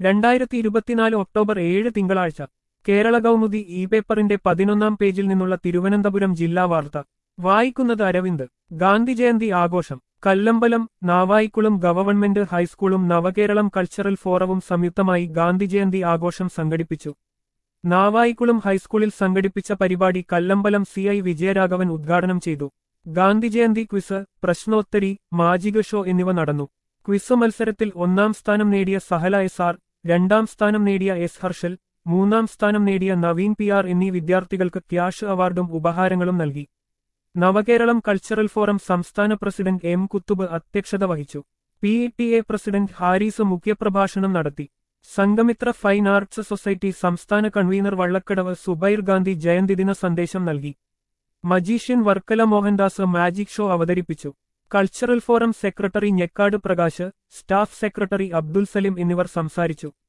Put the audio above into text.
രണ്ടായിരത്തി ഇരുപത്തിനാല് ഒക്ടോബർ ഏഴ് തിങ്കളാഴ്ച കേരള കൗമുദി ഇ പേപ്പറിന്റെ പതിനൊന്നാം പേജിൽ നിന്നുള്ള തിരുവനന്തപുരം ജില്ലാ വാർത്ത വായിക്കുന്നത് അരവിന്ദ് ഗാന്ധി ജയന്തി ആഘോഷം കല്ലമ്പലം നാവായിക്കുളം ഗവൺമെന്റ് ഹൈസ്കൂളും നവകേരളം കൾച്ചറൽ ഫോറവും സംയുക്തമായി ഗാന്ധി ജയന്തി ആഘോഷം സംഘടിപ്പിച്ചു നാവായിക്കുളം ഹൈസ്കൂളിൽ സംഘടിപ്പിച്ച പരിപാടി കല്ലമ്പലം സി ഐ വിജയരാഘവൻ ഉദ്ഘാടനം ചെയ്തു ഗാന്ധി ജയന്തി ക്വിസ് പ്രശ്നോത്തരി മാജിക ഷോ എന്നിവ നടന്നു ക്വിസ് മത്സരത്തിൽ ഒന്നാം സ്ഥാനം നേടിയ സഹല എസ് ആർ രണ്ടാം സ്ഥാനം നേടിയ എസ് ഹർഷൽ മൂന്നാം സ്ഥാനം നേടിയ നവീൻ പി ആർ എന്നീ വിദ്യാർത്ഥികൾക്ക് ക്യാഷ് അവാർഡും ഉപഹാരങ്ങളും നൽകി നവകേരളം കൾച്ചറൽ ഫോറം സംസ്ഥാന പ്രസിഡന്റ് എം കുത്തുബ് അധ്യക്ഷത വഹിച്ചു P T A president Haris മുഖ്യപ്രഭാഷണം നടത്തി സംഗമിത്ര ഫൈൻ ആർട്സ് സൊസൈറ്റി സംസ്ഥാന കൺവീനർ വള്ളക്കടവ് സുബൈർ ഗാന്ധി ജയന്തിദിന സന്ദേശം നൽകി magician Varkala Mohandas magic show അവതരിപ്പിച്ചു cultural forum secretary Njekkad Prakash staff secretary Abdul Salim എന്നിവർ സംസാരിച്ചു